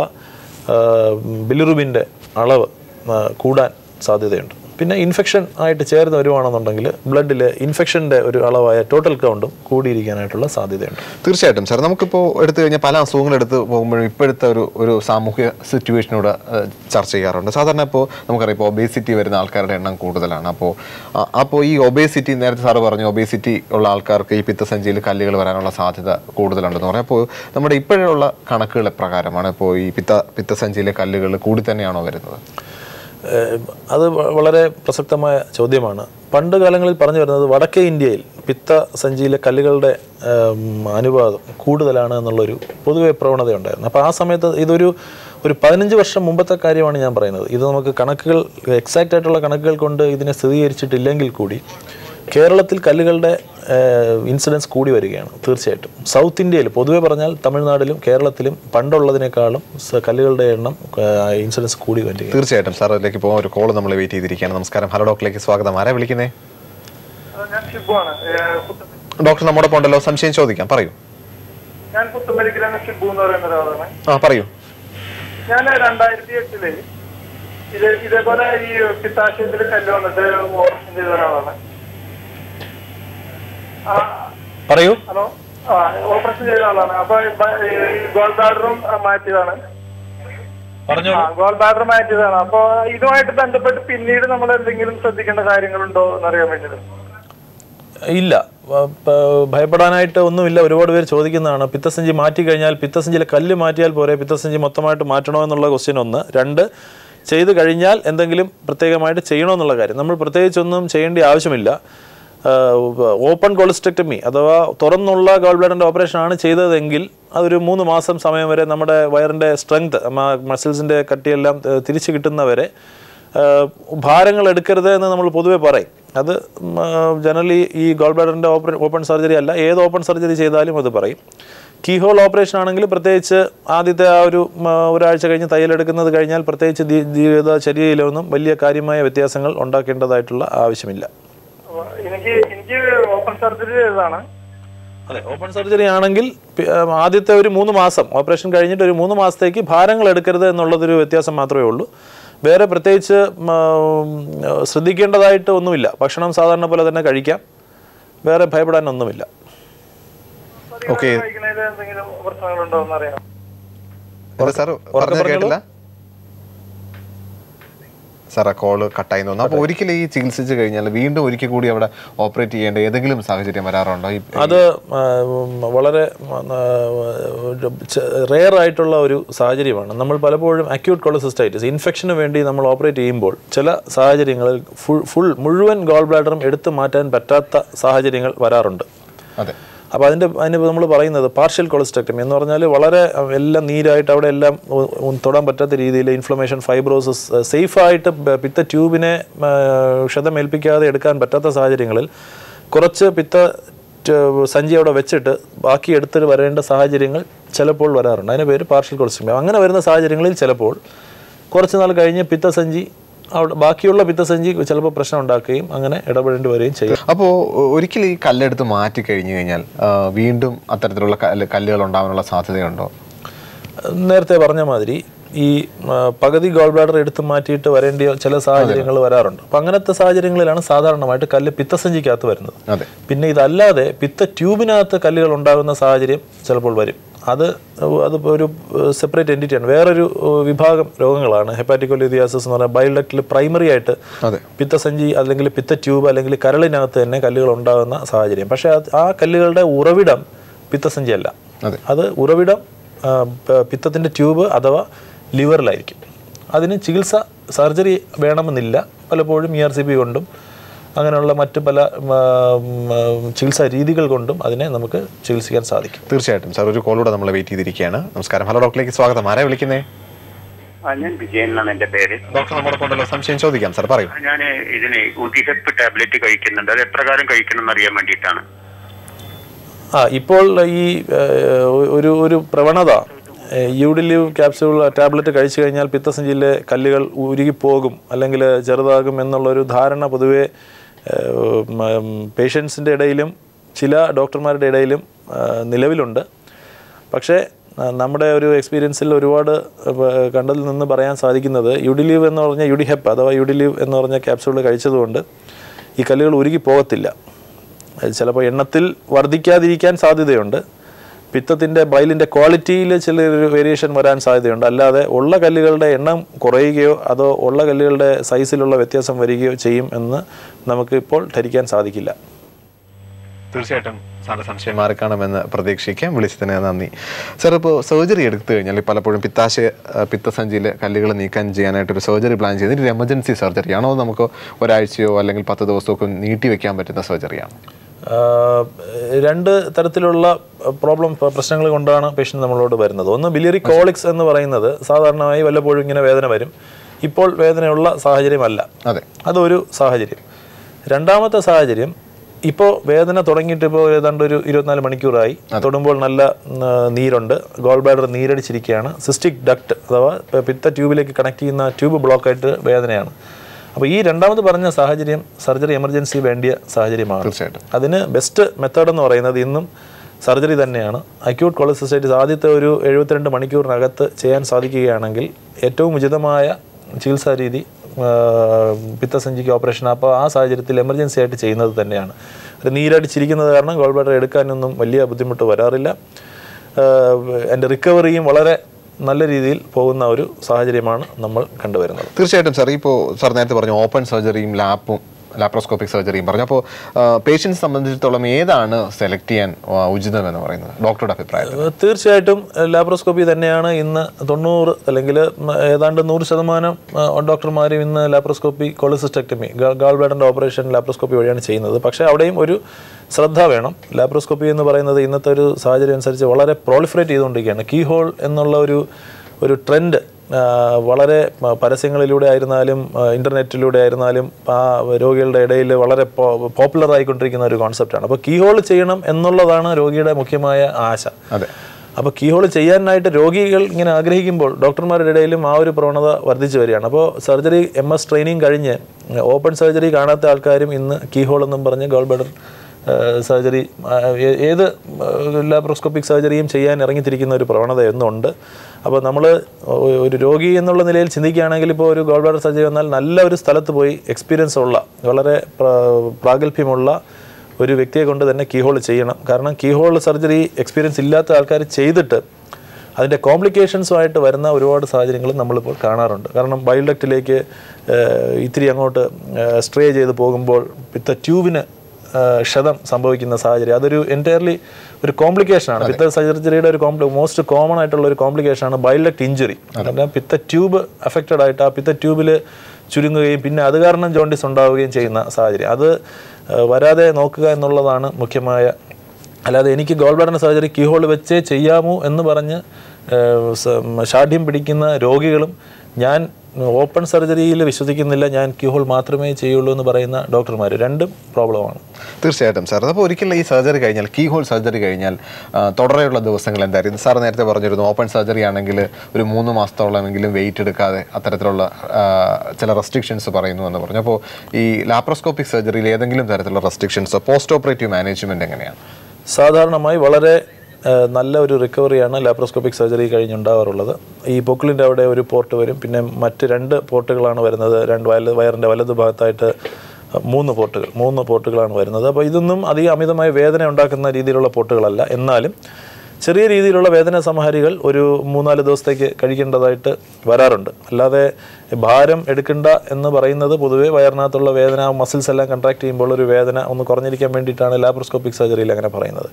ബിലിറുബിൻ്റെ അളവ് ആ, കൂടാൻ സാധ്യതയുണ്ട് പിന്നെ ഇൻഫെക്ഷൻ ആയിട്ട് ചേർന്ന് വരുവാണെന്നുണ്ടെങ്കിൽ ബ്ലഡിൽ ഇൻഫെക്ഷൻ്റെ ഒരു അളവായ ടോട്ടൽ കൗണ്ടും കൂടിയിരിക്കാനായിട്ടുള്ള സാധ്യതയുണ്ട് തീർച്ചയായിട്ടും സാർ നമുക്കിപ്പോൾ എടുത്തു കഴിഞ്ഞാൽ പല അസുഖങ്ങൾ എടുത്ത് പോകുമ്പോഴും ഇപ്പോഴത്തെ ഒരു ഒരു സാമൂഹ്യ സിറ്റുവേഷനോട് ഏഹ്, ചർച്ച ചെയ്യാറുണ്ട് സാധാരണ ഇപ്പോൾ നമുക്കറിയാം ഇപ്പോൾ ഒബേസിറ്റി വരുന്ന ആൾക്കാരുടെ എണ്ണം കൂടുതലാണ് അപ്പോൾ അപ്പോൾ ഈ ഒബേസിറ്റി നേരത്തെ സാറ് പറഞ്ഞു ഒബേസിറ്റി ഉള്ള ആൾക്കാർക്ക് ഈ പിത്തസഞ്ചിയിൽ കല്ലുകൾ വരാനുള്ള സാധ്യത കൂടുതലുണ്ടെന്ന് പറയാം അപ്പോൾ നമ്മുടെ ഇപ്പോഴുള്ള കണക്കുകൾ പ്രകാരമാണ് ഇപ്പോൾ ഈ പിത്ത പിത്തസഞ്ചിയിലെ കല്ലുകൾ കൂടി തന്നെയാണോ വരുന്നത് ഏഹ് അത് വ- വളരെ പ്രസക്തമായ ചോദ്യമാണ് പണ്ട് കാലങ്ങളിൽ പറഞ്ഞു വരുന്നത് വടക്കേ ഇന്ത്യയിൽ പിത്ത സഞ്ചിയിലെ കല്ലുകളുടെ ഏം, അനുപാതം കൂടുതലാണ് എന്നുള്ളൊരു പൊതുവെ പ്രവണതയുണ്ടായിരുന്നു അപ്പോൾ ആ സമയത്ത് ഇതൊരു ഒരു പതിനഞ്ച് വർഷം മുമ്പത്തെ കാര്യമാണ് ഞാൻ പറയുന്നത് ഇത് നമുക്ക് കണക്കുകൾ എക്സാക്റ്റ് ആയിട്ടുള്ള കണക്കുകൾ കൊണ്ട് ഇതിനെ സ്ഥിരീകരിച്ചിട്ടില്ലെങ്കിൽ കൂടി കേരളത്തിൽ കല്ലുകളുടെ ഇൻസിഡൻസ് കൂടി വരികയാണ് തീർച്ചയായിട്ടും സൗത്ത് ഇന്ത്യയിൽ പൊതുവെ പറഞ്ഞാൽ തമിഴ്നാട്ടിലും കേരളത്തിലും പണ്ടുള്ളതിനേക്കാളും സ- കല്ലുകളുടെ എണ്ണം ഇൻസിഡൻസ് കൂടി വരികയാണ് തീർച്ചയായിട്ടും സാർ അതിലേക്ക് പോകാൻ ഒരു കോൾ നമ്മൾ വെയിറ്റ് ചെയ്തിരിക്കുകയാണ് നമസ്കാരം ഹലോ ഡോക്ടറിലേക്ക് സ്വാഗതം ആരാ വിളിക്കുന്നേ ആ, ഞാൻ ഷിബുവാണ് ഏഹ് പുത്തൻ- ഡോക്ടർ നമ്മോടൊപ്പം ഉണ്ടല്ലോ സംശയം ചോദിക്കാം പറയൂ ഞാൻ പുത്തുമലിക്കലാണ് ഷിബു എന്ന് പറയുന്ന ഒരാളാണ് ആ പറയൂ ഞാൻ രണ്ടായിരത്തി എട്ടില് ഇത് ഇതേപോലെ ഈ പിത്താശയത്തിൽ കല്ല് വന്നിട്ട് ഓപ്പറേഷൻ ചെയ്ത ഒരാളാണ് ആ, പറയൂ ഹലോ ആ ഓപ്പറേഷൻ ചെയ്ത ആളാണ് അപ്പൊ ഗോൾ ബാഡറും മാറ്റിയതാണ് പറഞ്ഞോ ആ ഗോൾ ബാഡർ മാറ്റിയതാണ് അപ്പൊ ഇതുമായിട്ട് ബന്ധപ്പെട്ട് പിന്നീട് നമ്മൾ എന്തെങ്കിലും ശ്രദ്ധിക്കേണ്ട കാര്യങ്ങളുണ്ടോ എന്നറിയാൻ വേണ്ടിയിട്ട് ഇല്ല വ- പ- ഭയപ്പെടാനായിട്ട് ഒന്നുമില്ല ഒരുപാട് പേര് ചോദിക്കുന്നതാണ് പിത്തസഞ്ചി മാറ്റി കഴിഞ്ഞാൽ പിത്തസഞ്ചിയിലെ കല്ല് മാറ്റിയാൽ പോരെ പിത്തസഞ്ചി മൊത്തമായിട്ട് മാറ്റണോ എന്നുള്ള ക്വസ്റ്റ്യൻ ഒന്ന് രണ്ട് ചെയ്ത് കഴിഞ്ഞാൽ എന്തെങ്കിലും പ്രത്യേകമായിട്ട് ചെയ്യണോ എന്നുള്ള കാര്യം നമ്മൾ പ്രത്യേകിച്ചൊന്നും ചെയ്യേണ്ട ആവശ്യമില്ല ഓപ്പൺ കൊളിസ്റ്റക്ടമി അഥവാ തുറന്നുള്ള ഗോൾ ബ്ലാഡറിൻ്റെ ഓപ്പറേഷൻ ആണ് ചെയ്തതെങ്കിൽ അതൊരു മൂന്ന് മാസം സമയം വരെ നമ്മുടെ വയറിൻ്റെ സ്ട്രെങ്ത് മസിൽസിൻ്റെ കട്ടിയെല്ലാം ഏഹ്, തിരിച്ചു കിട്ടുന്നവരെ ഏഹ്, ഭാരങ്ങൾ എടുക്കരുത് എന്ന് നമ്മൾ പൊതുവെ പറയും അത് ജനറലി ഈ ഗോൾ ബ്ലാഡറിൻ്റെ ഓപ്പൺ ഓപ്പൺ സർജറി അല്ല ഏത് ഓപ്പൺ സർജറി ചെയ്താലും അത് പറയും കീ ഹോൾ ഓപ്പറേഷൻ ആണെങ്കിൽ പ്രത്യേകിച്ച് ആദ്യത്തെ ആ ഒരു ഉം, ഒരാഴ്ച കഴിഞ്ഞ് തയ്യലെടുക്കുന്നത് കഴിഞ്ഞാൽ പ്രത്യേകിച്ച് ദീ- ജീവിതചര്യയിലൊന്നും വലിയ കാര്യമായ വ്യത്യാസങ്ങൾ ഉണ്ടാക്കേണ്ടതായിട്ടുള്ള ആവശ്യമില്ല അപ്പൊ എനിക്ക് എനിക്ക് ഓപ്പൺ സർജറി ചെയ്തതാണ് അതെ ഓപ്പൺ സർജറി ആണെങ്കിൽ പി- ആ, ആദ്യത്തെ ഒരു മൂന്ന് മാസം ഓപ്പറേഷൻ കഴിഞ്ഞിട്ട് ഒരു മൂന്ന് മാസത്തേക്ക് ഭാരങ്ങൾ എടുക്കരുത് എന്നുള്ളതൊരു വ്യത്യാസം മാത്രമേ ഉള്ളൂ വേറെ പ്രത്യേകിച്ച് ഉം, ആ, ശ്രദ്ധിക്കേണ്ടതായിട്ട് ഒന്നുമില്ല ഭക്ഷണം സാധാരണ പോലെ തന്നെ കഴിക്കാം വേറെ ഭയപ്പെടാനൊന്നുമില്ല ഓക്കെ കഴിക്കുന്നതിൽ എന്തെങ്കിലും പ്രശ്നങ്ങളുണ്ടോ എന്നറിയാം എന്താ സാർ പറഞ്ഞത് കേട്ടില്ല സാർ ആ കോള് കട്ടായി തോന്നുന്നു അപ്പോൾ ഒരിക്കലും ഈ ചികിത്സിച്ച് കഴിഞ്ഞാൽ വീണ്ടും ഒരിക്കൽ കൂടി അവിടെ ഓപ്പറേറ്റ് ചെയ്യേണ്ട ഏതെങ്കിലും സാഹചര്യം വരാറുണ്ടോ ഈ അത് ആ, ഉം, വളരെ റെയർ ആയിട്ടുള്ള ഒരു സാഹചര്യമാണ് നമ്മൾ പലപ്പോഴും അക്യൂട്ട് കൊളസിസ്റ്റൈറ്റിസ് ഇൻഫെക്ഷന് വേണ്ടി നമ്മൾ ഓപ്പറേറ്റ് ചെയ്യുമ്പോൾ ചില സാഹചര്യങ്ങളിൽ ഫുൾ ഫുൾ മുഴുവൻ ഗോൾ ബ്ലാഡറും എടുത്തു മാറ്റാൻ പറ്റാത്ത സാഹചര്യങ്ങൾ വരാറുണ്ട് അതെ അപ്പോൾ അതിൻ്റെ അതിന് നമ്മൾ പറയുന്നത് പാർഷ്യൽ കൊളസ്ട്രക്ടമി എന്ന് പറഞ്ഞാൽ വളരെ അഹ്, എല്ലാം നീരായിട്ട് അവിടെ എല്ലാം ഒ- ഒ- തൊടാൻ പറ്റാത്ത രീതിയിൽ ഇൻഫ്ലമേഷൻ ഫൈബ്രോസിസ് സേഫായിട്ട് ബ- പിത്ത ട്യൂബിനെ ആ, ക്ഷതമേൽപ്പിക്കാതെ എടുക്കാൻ പറ്റാത്ത സാഹചര്യങ്ങളിൽ കുറച്ച് പിത്ത ട്- സഞ്ചി അവിടെ വെച്ചിട്ട് ബാക്കി എടുത്തിട്ട് വരേണ്ട സാഹചര്യങ്ങൾ ചിലപ്പോൾ വരാറുണ്ട് അതിന് പേര് പാർഷ്യൽ കൊളസ്ട്രക്ടമി അങ്ങനെ വരുന്ന സാഹചര്യങ്ങളിൽ ചിലപ്പോൾ കുറച്ച് നാൾ കഴിഞ്ഞ് പിത്തസഞ്ചി അവിടെ ബാക്കിയുള്ള പിത്തസഞ്ചി ചിലപ്പോൾ പ്രശ്നം ഉണ്ടാക്കുകയും അങ്ങനെ ഇടപെടേണ്ടി വരികയും ചെയ്യും അപ്പോൾ ഒരിക്കലും ഈ കല്ലെടുത്ത് മാറ്റി കഴിഞ്ഞു കഴിഞ്ഞാൽ ആ, വീണ്ടും അത്തരത്തിലുള്ള കല്ല് കല്ലുകൾ ഉണ്ടാവാനുള്ള സാധ്യതയുണ്ടോ നേരത്തെ പറഞ്ഞ മാതിരി ഈ ആ, പകുതി ഗോൾ ബ്ലാഡർ എടുത്ത് മാറ്റിയിട്ട് വരേണ്ട ചില സാഹചര്യങ്ങൾ വരാറുണ്ട് അപ്പം അങ്ങനത്തെ സാഹചര്യങ്ങളിലാണ് സാധാരണമായിട്ട് കല്ല് പിത്തസഞ്ചിക്കകത്ത് വരുന്നത് അതെ പിന്നെ ഇതല്ലാതെ പിത്ത ട്യൂബിനകത്ത് കല്ലുകൾ ഉണ്ടാകുന്ന സാഹചര്യം ചിലപ്പോൾ വരും അത് അത് ഒരു സെപ്പറേറ്റ് എൻറ്റിറ്റിയാണ് വേറൊരു ഏഹ്, വിഭാഗം രോഗങ്ങളാണ് ഹെപ്പാറ്റിക്കോലിതിയാസിസ് എന്ന് പറഞ്ഞാൽ ബയോഡക്റ്റിൽ പ്രൈമറി ആയിട്ട് അതെ പിത്തസഞ്ചി അല്ലെങ്കിൽ പിത്ത ട്യൂബ് അല്ലെങ്കിൽ കരളിനകത്ത് തന്നെ കല്ലുകൾ ഉണ്ടാകുന്ന സാഹചര്യം പക്ഷേ അത് ആ കല്ലുകളുടെ ഉറവിടം പിത്തസഞ്ചി അല്ല അതെ അത് ഉറവിടം ആ, പ- പിത്തത്തിൻ്റെ ട്യൂബ് അഥവാ ലിവറിലായിരിക്കും അതിന് ചികിത്സ സർജറി വേണമെന്നില്ല പലപ്പോഴും ഇ ആർ സി പി കൊണ്ടും അങ്ങനെയുള്ള മറ്റ് പല ആ, ഉം, ചികിത്സാ രീതികൾ കൊണ്ടും അതിനെ നമുക്ക് ചികിത്സിക്കാൻ സാധിക്കും തീർച്ചയായിട്ടും സാർ ഒരു കോളൂടെ നമ്മൾ വെയിറ്റ് ചെയ്തിരിക്കുകയാണ് നമസ്കാരം ഹലോ ഡോക്ടറിലേക്ക് സ്വാഗതം ആരെ വിളിക്കുന്നേ ആ, ഞാൻ വിജയൻ എന്നാണ് എന്റെ പേര് ഡോക്ടർ നമ്മോടൊപ്പം ഉണ്ടല്ലോ സംശയം ചോദിക്കാം സാർ പറയൂ ഞാൻ ഇതിന് ഊട്ടിഹെപ്പ് ടാബ്ലറ്റ് കഴിക്കുന്നുണ്ട് അത് എപ്രകാരം കഴിക്കണം എന്നറിയാൻ വേണ്ടിയിട്ടാണ് ആ ഇപ്പോൾ ഈ ഏഹ്, ഒരു ഒരു പ്രവണത യൂഡിലിവ് ക്യാപ്സ്യൂൾ ടാബ്ലറ്റ് കഴിച്ചു കഴിഞ്ഞാൽ പിത്തസഞ്ചിയിലെ കല്ലുകൾ ഉരുകിപ്പോകും അല്ലെങ്കിൽ ചെറുതാകും എന്നുള്ളൊരു ധാരണ പൊതുവെ പേഷ്യൻസിൻ്റെ ഇടയിലും ചില ഡോക്ടർമാരുടെ ഇടയിലും ആ, നിലവിലുണ്ട് പക്ഷേ ആ, നമ്മുടെ ഒരു എക്സ്പീരിയൻസിൽ ഒരുപാട് ആ, കണ്ടതിൽ നിന്ന് പറയാൻ സാധിക്കുന്നത് യുഡിലീവ് എന്ന് പറഞ്ഞ യുഡിഹെപ്പ് അഥവാ യുഡിലീവ് എന്ന് പറഞ്ഞ ക്യാപ്സ്യൂൾ കഴിച്ചതുകൊണ്ട് ഈ കല്ലുകൾ ഉരുകി പോകത്തില്ല അത് ചിലപ്പോൾ എണ്ണത്തിൽ വർദ്ധിക്കാതിരിക്കാൻ സാധ്യതയുണ്ട് പിത്തത്തിൻ്റെ ബൈലിൻ്റെ ക്വാളിറ്റിയിൽ ചിലൊരു വേരിയേഷൻ വരാൻ സാധ്യതയുണ്ട് അല്ലാതെ ഉള്ള കല്ലുകളുടെ എണ്ണം കുറയുകയോ അതോ ഉള്ള കല്ലുകളുടെ സൈസിലുള്ള വ്യത്യാസം വരികയോ ചെയ്യും എന്ന് നമുക്ക് ഇപ്പോൾ ധരിക്കാൻ സാധിക്കില്ല തീർച്ചയായിട്ടും സാറിന്റെ സംശയം മാറിക്കാണുമെന്ന് പ്രതീക്ഷിക്കാം വിളിച്ചതിന് നന്ദി സാർ ഇപ്പോൾ സർജറി എടുത്തു കഴിഞ്ഞാൽ പലപ്പോഴും പിത്താശയ ആ, പിത്തസഞ്ചിയിലെ കല്ലുകൾ നീക്കാൻ ചെയ്യാനായിട്ട് ഒരു സർജറി പ്ലാൻ ചെയ്യുന്നത് ഒരു എമർജൻസി സർജറി ആണോ നമുക്ക് ഒരാഴ്ചയോ അല്ലെങ്കിൽ പത്ത് ദിവസമോ ഒക്കെ നീട്ടി വെക്കാൻ പറ്റുന്ന സർജറിയാണ് ആഹ് രണ്ട് തരത്തിലുള്ള പ്രോബ്ലം പ്രശ്നങ്ങൾ കൊണ്ടാണ് പേഷ്യൻ്റ് നമ്മളോട് വരുന്നത് ഒന്ന് ബിലിയറി കോളിക്സ് എന്ന് പറയുന്നത് സാധാരണമായി വല്ലപ്പോഴും ഇങ്ങനെ വേദന വരും ഇപ്പോൾ വേദനയുള്ള സാഹചര്യമല്ല അതെ അതൊരു സാഹചര്യം രണ്ടാമത്തെ സാഹചര്യം ഇപ്പോൾ വേദന തുടങ്ങിയിട്ട് ഇപ്പോൾ ഏതാണ്ട് ഒരു ഇരുപത്തിനാല് മണിക്കൂറായി തൊടുമ്പോൾ നല്ല ഉം, നീരുണ്ട് ഗോൾ ബ്ലാഡർ നീരടിച്ചിരിക്കുകയാണ് സിസ്റ്റിക് ഡക്ട് അഥവാ പിത്ത ട്യൂബിലേക്ക് കണക്ട് ചെയ്യുന്ന ട്യൂബ് ബ്ലോക്കായിട്ട് വേദനയാണ് അപ്പോൾ ഈ രണ്ടാമത് പറഞ്ഞ സാഹചര്യം സർജറി എമർജൻസി വേണ്ടിയ സാഹചര്യമാണ് തീർച്ചയായിട്ടും അതിന് ബെസ്റ്റ് മെത്തേഡ് എന്ന് പറയുന്നത് ഇന്നും സർജറി തന്നെയാണ് അക്യൂട്ട് കൊളസിസ്റ്റൈറ്റിസ് ആദ്യത്തെ ഒരു എഴുപത്തിരണ്ട് മണിക്കൂറിനകത്ത് ചെയ്യാൻ സാധിക്കുകയാണെങ്കിൽ ഏറ്റവും ഉചിതമായ ചികിത്സാ രീതി ആ, പിത്തസഞ്ചിക്ക് ഓപ്പറേഷൻ അപ്പോൾ ആ സാഹചര്യത്തിൽ എമർജൻസി ആയിട്ട് ചെയ്യുന്നത് തന്നെയാണ് അത് നീരടിച്ചിരിക്കുന്നത് കാരണം ഗോൾ ബ്ലാഡർ എടുക്കാനൊന്നും വലിയ ബുദ്ധിമുട്ട് വരാറില്ല എൻ്റെ റിക്കവറിയും വളരെ നല്ല രീതിയിൽ പോകുന്ന ഒരു സാഹചര്യമാണ് നമ്മൾ കണ്ടുവരുന്നത് തീർച്ചയായിട്ടും സാർ ഇപ്പോൾ സാർ നേരത്തെ പറഞ്ഞു ഓപ്പൺ സർജറിയും ലാപ്പും ലാപ്രോസ്കോപ്പിക് സർജറിയും പറഞ്ഞു അപ്പോൾ പേഷ്യൻസ് സംബന്ധിച്ചിടത്തോളം ഏതാണ് സെലക്ട് ചെയ്യാൻ ആ, ഉചിതം എന്ന് പറയുന്നത് ഡോക്ടറുടെ അഭിപ്രായത്തിൽ ഏഹ് തീർച്ചയായിട്ടും ലാപ്രോസ്കോപ്പി തന്നെയാണ് ഇന്ന് തൊണ്ണൂറ് അല്ലെങ്കിൽ ഏതാണ്ട് നൂറ് ശതമാനം ഏഹ് ഡോക്ടർമാരും ഇന്ന് ലാപ്രോസ്കോപ്പി കൊളിസിസ്റ്റക്ടമി ഗാൾ ബ്ലാഡറിൻ്റെ ഓപ്പറേഷൻ ലാപ്രോസ്കോപ്പി വഴിയാണ് ചെയ്യുന്നത് പക്ഷേ അവിടെയും ഒരു ശ്രദ്ധ വേണം ലാപ്രോസ്കോപ്പി എന്ന് പറയുന്നത് ഇന്നത്തെ ഒരു സാഹചര്യം അനുസരിച്ച് വളരെ പ്രോളിഫറേറ്റ് ചെയ്തുകൊണ്ടിരിക്കുകയാണ് കീ ഹോൾ എന്നുള്ള ഒരു ഒരു ട്രെൻഡ് വളരെ പ- പരസ്യങ്ങളിലൂടെ ആയിരുന്നാലും ആ, ഇൻ്റർനെറ്റിലൂടെ ആയിരുന്നാലും ആ രോഗികളുടെ ഇടയിൽ വളരെ പോപ്പുലർ ആയിക്കൊണ്ടിരിക്കുന്ന ഒരു കോൺസെപ്റ്റാണ് അപ്പോൾ കീ ഹോൾ ചെയ്യണം എന്നുള്ളതാണ് രോഗിയുടെ മുഖ്യമായ ആശ അതെ അപ്പോൾ കീഹോൾ ചെയ്യാനായിട്ട് രോഗികൾ ഇങ്ങനെ ആഗ്രഹിക്കുമ്പോൾ ഡോക്ടർമാരുടെ ഇടയിലും ആ ഒരു പ്രവണത വർദ്ധിച്ചു വരികയാണ് അപ്പോൾ സർജറി എം എസ് ട്രെയിനിങ് കഴിഞ്ഞ് ഓപ്പൺ സർജറി കാണാത്ത ആൾക്കാരും ഇന്ന് കീഹോൾ എന്നും പറഞ്ഞ് ഗോൾ ബ്ലഡർ സർജറി ഏത് ലാപ്രോസ്കോപ്പിക് സർജറിയും ചെയ്യാൻ ഇറങ്ങിത്തിരിക്കുന്ന ഒരു പ്രവണത എന്നുണ്ട് അപ്പോൾ നമ്മൾ ഒരു രോഗി എന്നുള്ള നിലയിൽ ചിന്തിക്കുകയാണെങ്കിൽ ഇപ്പോൾ ഒരു ഗോൾ ബ്ലാഡർ സർജറി വന്നാൽ നല്ല ഒരു സ്ഥലത്ത് പോയി എക്സ്പീരിയൻസ് ഉള്ള വളരെ പ്ര- പ്രാഗൽഭ്യമുള്ള ഒരു വ്യക്തിയെ കൊണ്ട് തന്നെ കീഹോൾ ചെയ്യണം കാരണം കീഹോൾ സർജറി എക്സ്പീരിയൻസ് ഇല്ലാത്ത ആൾക്കാർ ചെയ്തിട്ട് അതിൻ്റെ കോംപ്ലിക്കേഷൻസുമായിട്ട് വരുന്ന ഒരുപാട് സാഹചര്യങ്ങളും നമ്മളിപ്പോൾ കാണാറുണ്ട് കാരണം ബയോഡക്റ്റിലേക്ക് ഇത്തിരി അങ്ങോട്ട് സ്ട്രേ ചെയ്ത് പോകുമ്പോൾ പിത്ത ട്യൂബിന് ക്ഷതം സംഭവിക്കുന്ന സാഹചര്യം അതൊരു എൻറ്റയർലി ഒരു കോംപ്ലിക്കേഷനാണ് പിത്ത സർജറിയുടെ ഒരു കോംപ്ലി മോസ്റ്റ് കോമൺ ആയിട്ടുള്ള ഒരു കോംപ്ലിക്കേഷനാണ് ബൈലക്ട് ഇഞ്ചുറി കാരണം പിത്ത ട്യൂബ് അഫക്റ്റഡ് ആയിട്ട് ആ പിത്ത ട്യൂബിൽ ചുരുങ്ങുകയും പിന്നെ അത് കാരണം ജോണ്ടിസ് ഉണ്ടാവുകയും ചെയ്യുന്ന സാഹചര്യം അത് ആ, വരാതെ നോക്കുക എന്നുള്ളതാണ് മുഖ്യമായ അല്ലാതെ എനിക്ക് ഗോൾ ബ്ലാഡറിന് സർജറി കീഹോൾ വെച്ചേ ചെയ്യാമോ എന്ന് പറഞ്ഞ് ഏഹ്, സ- ഷാഠ്യം പിടിക്കുന്ന രോഗികളും ഞാൻ ഓപ്പൺ സർജറിയിൽ വിശ്വസിക്കുന്നില്ല ഞാൻ കീഹോൾ മാത്രമേ ചെയ്യുള്ളൂ എന്ന് പറയുന്ന ഡോക്ടർമാർ രണ്ടും പ്രോബ്ലമാണ് തീർച്ചയായിട്ടും സാർ അപ്പോൾ ഒരിക്കലും ഈ സർജറി കഴിഞ്ഞാൽ കീ ഹോൾ സർജറി കഴിഞ്ഞാൽ ആ, തുടരെയുള്ള ദിവസങ്ങൾ എന്തായിരുന്നു സാർ നേരത്തെ പറഞ്ഞിരുന്നു ഓപ്പൺ സർജറി ആണെങ്കിൽ ഒരു മൂന്ന് മാസത്തോളമെങ്കിലും വെയിറ്റ് എടുക്കാതെ അത്തരത്തിലുള്ള ആ, ചില റെസ്ട്രിക്ഷൻസ് പറയുന്നു എന്ന് പറഞ്ഞു അപ്പോൾ ഈ ലാപ്രോസ്കോപ്പിക് സർജറിയിൽ ഏതെങ്കിലും തരത്തിലുള്ള റെസ്ട്രിക്ഷൻസോ പോസ്റ്റ് ഓപ്പറേറ്റീവ് മാനേജ്മെന്റ് എങ്ങനെയാണ് സാധാരണമായി വളരെ ഏഹ്, നല്ല ഒരു റിക്കവറിയാണ് ലാപ്രോസ്കോപ്പിക് സർജറി കഴിഞ്ഞുണ്ടാവാറുള്ളത് ഈ പൊക്കിളിൻ്റെ അവിടെ ഒരു പോർട്ട് വരും പിന്നെ മറ്റ് രണ്ട് പോർട്ടുകളാണ് വരുന്നത് രണ്ട് വയൽ വയറിൻ്റെ വലതു ഭാഗത്തായിട്ട് മൂന്ന് പോർട്ടുകൾ മൂന്ന് പോർട്ടുകളാണ് വരുന്നത് അപ്പോൾ ഇതൊന്നും അധികം അമിതമായ വേദന ഉണ്ടാക്കുന്ന രീതിയിലുള്ള പോർട്ടുകളല്ല എന്നാലും ചെറിയ രീതിയിലുള്ള വേദന സംഹാരികൾ ഒരു മൂന്നാല് ദിവസത്തേക്ക് കഴിക്കേണ്ടതായിട്ട് വരാറുണ്ട് അല്ലാതെ ഭാരം എടുക്കണ്ട എന്ന് പറയുന്നത് പൊതുവേ വയറിനകത്തുള്ള വേദന മസിൽസ് എല്ലാം കൺട്രാക്ട് ചെയ്യുമ്പോൾ ഒരു വേദന ഒന്ന് കുറഞ്ഞിരിക്കാൻ വേണ്ടിയിട്ടാണ് ലാപ്രോസ്കോപ്പിക് സർജറിയിൽ അങ്ങനെ പറയുന്നത്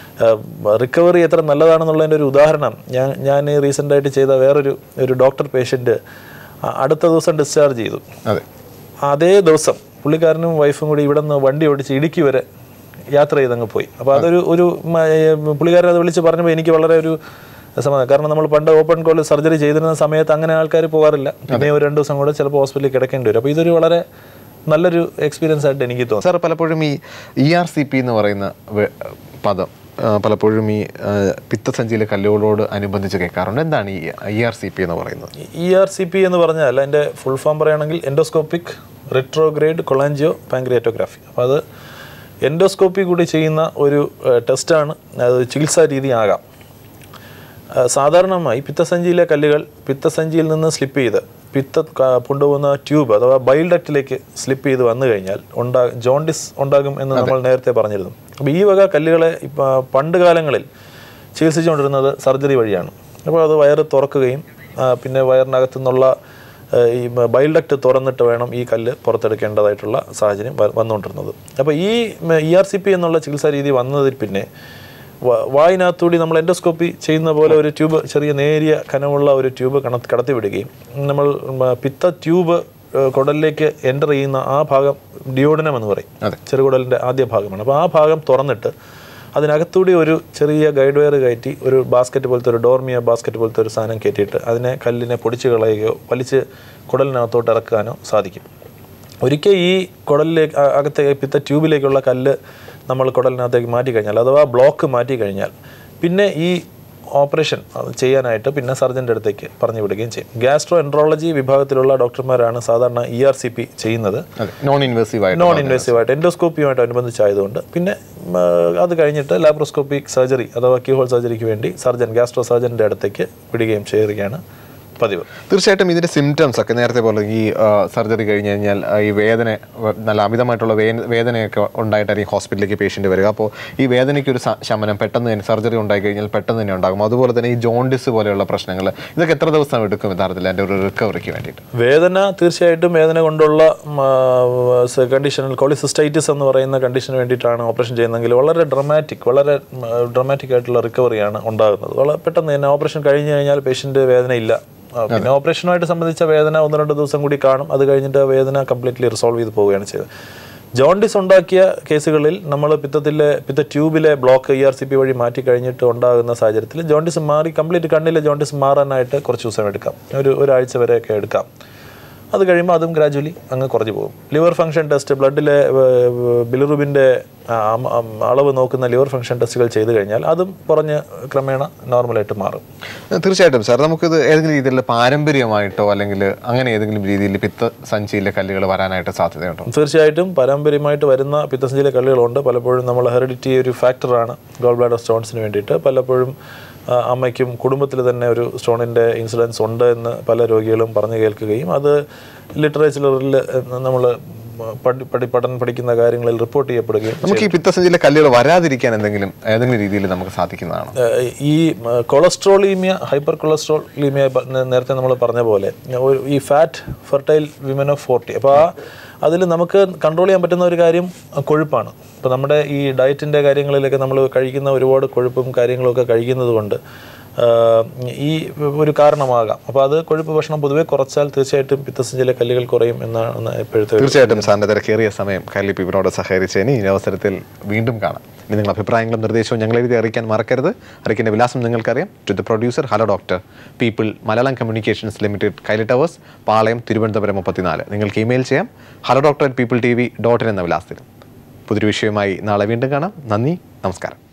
റിക്കവറി എത്ര നല്ലതാണെന്നുള്ളതിൻ്റെ ഒരു ഉദാഹരണം ഞാൻ ഞാൻ റീസെൻ്റായിട്ട് ചെയ്ത വേറൊരു ഒരു ഡോക്ടർ പേഷ്യൻറ്റ് അടുത്ത ദിവസം ഡിസ്ചാർജ് ചെയ്തു അതെ അതേ ദിവസം പുള്ളിക്കാരനും വൈഫും കൂടി ഇവിടെ നിന്ന് വണ്ടി ഓടിച്ച് ഇടുക്കി വരെ യാത്ര ചെയ്തങ്ങ് പോയി അപ്പോൾ അതൊരു ഒരു മ- ഏ, പുള്ളിക്കാരൻ അത് വിളിച്ച് പറഞ്ഞപ്പോൾ എനിക്ക് വളരെ ഒരു സമാധാനം കാരണം നമ്മൾ പണ്ട് ഓപ്പൺ കോൾ സർജറി ചെയ്തിരുന്ന സമയത്ത് അങ്ങനെ ആൾക്കാർ പോകാറില്ല പിന്നെ ഒരു രണ്ട് ദിവസം കൂടെ ചിലപ്പോൾ ഹോസ്പിറ്റലിൽ കിടക്കേണ്ടി വരും അപ്പോൾ ഇതൊരു വളരെ നല്ലൊരു എക്സ്പീരിയൻസ് ആയിട്ട് എനിക്ക് തോന്നുന്നു സാർ പലപ്പോഴും ഈ ഇ ആർ സി പി എന്ന് പറയുന്ന വെ- പദം ആ, പലപ്പോഴും ഈ ആ, പിത്തസഞ്ചിയിലെ കല്ലുകളോട് അനുബന്ധിച്ച് കേൾക്കാറുണ്ട് എന്താണ് ഈ ഇ ആർ സി പി എന്ന് പറയുന്നത് ഇ ആർ സി പി എന്ന് പറഞ്ഞാൽ അതിൻ്റെ ഫുൾ ഫോം പറയുകയാണെങ്കിൽ എൻഡോസ്കോപ്പിക് റിട്രോഗ്രേഡ് കൊളാഞ്ചിയോ പാങ്ക്രിയാറ്റോഗ്രാഫി അപ്പോൾ അത് എൻഡോസ്കോപ്പി കൂടി ചെയ്യുന്ന ഒരു ഏഹ്, ടെസ്റ്റാണ് അത് ചികിത്സാ രീതി ആകാം ആ, സാധാരണമായി പിത്തസഞ്ചിയിലെ കല്ലുകൾ പിത്തസഞ്ചിയിൽ നിന്ന് സ്ലിപ്പ് ചെയ്ത് പിത്ത ക- കൊണ്ടുപോകുന്ന ട്യൂബ് അഥവാ ബൈൽ ഡക്റ്റിലേക്ക് സ്ലിപ്പ് ചെയ്ത് വന്നു കഴിഞ്ഞാൽ ഉണ്ടാ ജോണ്ടിസ് ഉണ്ടാകും എന്ന് നമ്മൾ നേരത്തെ പറഞ്ഞിരുന്നു അപ്പോൾ ഈ വക കല്ലുകളെ ഇപ്പം പണ്ട് കാലങ്ങളിൽ ചികിത്സിച്ചുകൊണ്ടിരുന്നത് സർജറി വഴിയാണ് അപ്പോൾ അത് വയറ് തുറക്കുകയും ആ, പിന്നെ വയറിനകത്തു നിന്നുള്ള ആ, ഈ ബൈൽ ഡക്റ്റ് തുറന്നിട്ട് വേണം ഈ കല്ല് പുറത്തെടുക്കേണ്ടതായിട്ടുള്ള സാഹചര്യം വ- വന്നുകൊണ്ടിരുന്നത് അപ്പോൾ ഈ ഇ ആർ സി പി എന്നുള്ള ചികിത്സാ രീതി വന്നതിൽ പിന്നെ വ- വായിനകത്തൂടി നമ്മൾ എൻഡോസ്കോപ്പി ചെയ്യുന്ന പോലെ ഒരു ട്യൂബ് ചെറിയ നേരിയ കനമുള്ള ഒരു ട്യൂബ് കണ കടത്തി വിടുകയും നമ്മൾ ഉം, പിത്ത ട്യൂബ് ഏഹ്, കുടലിലേക്ക് എൻ്റർ ചെയ്യുന്ന ആ ഭാഗം ഡിയോഡനം എന്ന് പറയും അതെ. ചെറുകുടലിൻ്റെ ആദ്യ ഭാഗമാണ് അപ്പോൾ ആ ഭാഗം തുറന്നിട്ട് അതിനകത്തൂടി ഒരു ചെറിയ ഗൈഡ് വയർ കയറ്റി ഒരു ബാസ്ക്കറ്റ് പോലത്തെ ഒരു ഡോർമിയ ബാസ്ക്കറ്റ് പോലത്തെ ഒരു സാധനം കയറ്റിയിട്ട് അതിനെ കല്ലിനെ പൊടിച്ച് കളയുകയോ വലിച്ച് കുടലിനകത്തോട്ട് ഇറക്കാനോ സാധിക്കും ഒരിക്കൽ ഈ കുടലിലേക്ക് അ- അകത്തെ പിത്ത ട്യൂബിലേക്കുള്ള കല്ല് നമ്മൾ കുടലിനകത്തേക്ക് മാറ്റി കഴിഞ്ഞാൽ അഥവാ ബ്ലോക്ക് മാറ്റി കഴിഞ്ഞാൽ പിന്നെ ഈ ഓപ്പറേഷൻ അത് ചെയ്യാനായിട്ട് പിന്നെ സർജൻ്റെ അടുത്തേക്ക് പറഞ്ഞു വിടുകയും ചെയ്യും ഗ്യാസ്ട്രോ എൻട്രോളജി വിഭാഗത്തിലുള്ള ഡോക്ടർമാരാണ് സാധാരണ ഇ ആർ സി പി ചെയ്യുന്നത് അതെ നോൺ ഇൻവേസീവ് ആയിട്ട് നോൺ ഇൻവേസീവ് ആയിട്ട് എൻഡോസ്കോപ്പിയുമായിട്ട് അനുബന്ധിച്ചായതുകൊണ്ട് പിന്നെ ഉം, അത് കഴിഞ്ഞിട്ട് ലാപ്രോസ്കോപ്പിക് സർജറി അഥവാ കീഹോൾ സർജറിക്ക് വേണ്ടി സർജൻ ഗ്യാസ്ട്രോ സർജൻ്റെ അടുത്തേക്ക് വിടുകയും ചെയ്യുകയാണ് പതിവ് തീർച്ചയായിട്ടും ഇതിന്റെ സിംറ്റംസ് ഒക്കെ നേരത്തെ പോലെ ഈ സർജറി കഴിഞ്ഞ് കഴിഞ്ഞാൽ ആ, ഈ വേദന വ- നല്ല അമിതമായിട്ടുള്ള വേ- വേദനയൊക്കെ ഉണ്ടായിട്ടായിരിക്കും ഹോസ്പിറ്റലിലേക്ക് പേഷ്യന്റ് വരിക അപ്പോൾ ഈ വേദനയ്ക്ക് ഒരു സ- ശമനം പെട്ടെന്ന് തന്നെ സർജറി ഉണ്ടായി കഴിഞ്ഞാൽ പെട്ടെന്ന് തന്നെ ഉണ്ടാകും അതുപോലെ തന്നെ ഈ ജോണ്ടിസ് പോലെയുള്ള പ്രശ്നങ്ങൾ ഇതൊക്കെ എത്ര ദിവസം എടുക്കും യഥാർത്ഥത്തിൽ എൻ്റെ ഒരു റിക്കവറിക്ക് വേണ്ടിയിട്ട് വേദന തീർച്ചയായിട്ടും വേദന കൊണ്ടുള്ള കണ്ടീഷനിൽ കോളിസിസ്റ്റൈറ്റിസ് എന്ന് പറയുന്ന കണ്ടീഷന് വേണ്ടിയിട്ടാണ് ഓപ്പറേഷൻ ചെയ്യുന്നതെങ്കിൽ വളരെ ഡ്രമാറ്റിക് വളരെ ഡ്രമാറ്റിക് ആയിട്ടുള്ള റിക്കവറിയാണ് ഉണ്ടാകുന്നത് വളരെ പെട്ടെന്ന് തന്നെ ഓപ്പറേഷൻ കഴിഞ്ഞ് കഴിഞ്ഞാൽ പേഷ്യൻ്റ് വേദന ഇല്ല ആ, പിന്നെ ഓപ്പറേഷനുമായിട്ട് സംബന്ധിച്ച വേദന ഒന്ന് രണ്ട് ദിവസം കൂടി കാണും അത് കഴിഞ്ഞിട്ട് ആ വേദന കംപ്ലീറ്റ്ലി റിസോൾവ് ചെയ്ത് പോവുകയാണ് ചെയ്തത് ജോണ്ടിസ് ഉണ്ടാക്കിയ കേസുകളിൽ നമ്മൾ പിത്തത്തിലെ പിത്ത ട്യൂബിലെ block E R C P വഴി മാറ്റി കഴിഞ്ഞിട്ട് ഉണ്ടാകുന്ന സാഹചര്യത്തിൽ ജോണ്ടിസ് മാറി കംപ്ലീറ്റ് കണ്ണിലെ ജോണ്ടിസ് മാറാനായിട്ട് കുറച്ച് ദിവസം എടുക്കാം ഒരു ഒരാഴ്ച വരെയൊക്കെ എടുക്കാം അത് കഴിയുമ്പോൾ അതും ഗ്രാജുവലി അങ്ങ് കുറഞ്ഞു പോകും ലിവർ ഫംഗ്ഷൻ ടെസ്റ്റ് ബ്ലഡിലെ ബിലിറുബിൻ്റെ അളവ് നോക്കുന്ന ലിവർ ഫംഗ്ഷൻ ടെസ്റ്റുകൾ ചെയ്തു കഴിഞ്ഞാൽ അതും കുറഞ്ഞ് ക്രമേണ നോർമലായിട്ട് മാറും തീർച്ചയായിട്ടും സാർ നമുക്കിത് ഏതെങ്കിലും രീതിയിലുള്ള പാരമ്പര്യമായിട്ടോ അല്ലെങ്കിൽ അങ്ങനെ ഏതെങ്കിലും രീതിയിൽ പിത്ത സഞ്ചിയിലെ കല്ലുകൾ വരാനായിട്ട് സാധ്യതയുണ്ടോ തീർച്ചയായിട്ടും പാരമ്പര്യമായിട്ട് വരുന്ന പിത്തസഞ്ചിയിലെ കല്ലുകളുണ്ട് പലപ്പോഴും നമ്മൾ ഹെറിഡിറ്റി ഒരു ഫാക്ടറാണ് ഗോൾ ബ്ലാഡർ സ്റ്റോൺസിന് വേണ്ടിയിട്ട് പലപ്പോഴും ആ, അമ്മയ്ക്കും കുടുംബത്തിൽ തന്നെ ഒരു സ്റ്റോണിൻ്റെ ഇൻസിഡൻസ് ഉണ്ട് എന്ന് പല രോഗികളും പറഞ്ഞു കേൾക്കുകയും അത് ലിറ്ററേച്ചറിൽ നമ്മൾ പഠി പഠി പഠനം പഠിക്കുന്ന കാര്യങ്ങളിൽ റിപ്പോർട്ട് ചെയ്യപ്പെടുകയും നമുക്ക് ഈ പിത്തസഞ്ചിയിലെ കല്ലുകൾ വരാതിരിക്കാൻ എന്തെങ്കിലും ഏതെങ്കിലും രീതിയിൽ നമുക്ക് സാധിക്കുന്നതാണോ ഏഹ് ഈ മ, കൊളസ്ട്രോളീമിയ ഹൈപ്പർ കൊളസ്ട്രോളീമിയ പ- നേ- നേരത്തെ നമ്മൾ പറഞ്ഞ പോലെ ഒരു ഈ fat fertile women of forty അപ്പോൾ ആ അതിൽ നമുക്ക് കൺട്രോൾ ചെയ്യാൻ പറ്റുന്ന ഒരു കാര്യം കൊഴുപ്പാണ് ഇപ്പോൾ നമ്മുടെ ഈ ഡയറ്റിൻ്റെ കാര്യങ്ങളിലൊക്കെ നമ്മൾ കഴിക്കുന്ന ഒരുപാട് കൊഴുപ്പും കാര്യങ്ങളൊക്കെ കഴിക്കുന്നത് കൊണ്ട് ആഹ് ഈ ഒരു കാരണമാകാം അപ്പോൾ അത് കൊഴുപ്പ് ഭക്ഷണം പൊതുവെ കുറച്ചാൽ തീർച്ചയായിട്ടും പിത്തസഞ്ചിയിലെ കല്ലുകൾ കുറയും എന്നാണ് ഇപ്പോഴത്തെ ഒരു- തീർച്ചയായിട്ടും സാറിന്റെ തിരക്കേറിയ സമയം കൈലി പിബിനോട് സഹകരിച്ചതിന് ഈ അവസരത്തിൽ വീണ്ടും കാണാം ഇനി നിങ്ങൾ അഭിപ്രായങ്ങളും നിർദ്ദേശവും ഞങ്ങളെ എഴുതി അറിയിക്കാൻ മറക്കരുത് അറിയിക്കേണ്ട വിലാസം നിങ്ങൾക്കറിയാം to the producer hello doctor people Malayalam communications limited Kaili towers Palayam Thiruvananthapuram മുപ്പത്തിനാല് നിങ്ങൾക്ക് ഇമെയിൽ ചെയ്യാം hello doctor people T V dot in എന്ന വിലാസത്തിൽ പുതിയൊരു വിഷയവുമായി നാളെ വീണ്ടും കാണാം നന്ദി നമസ്കാരം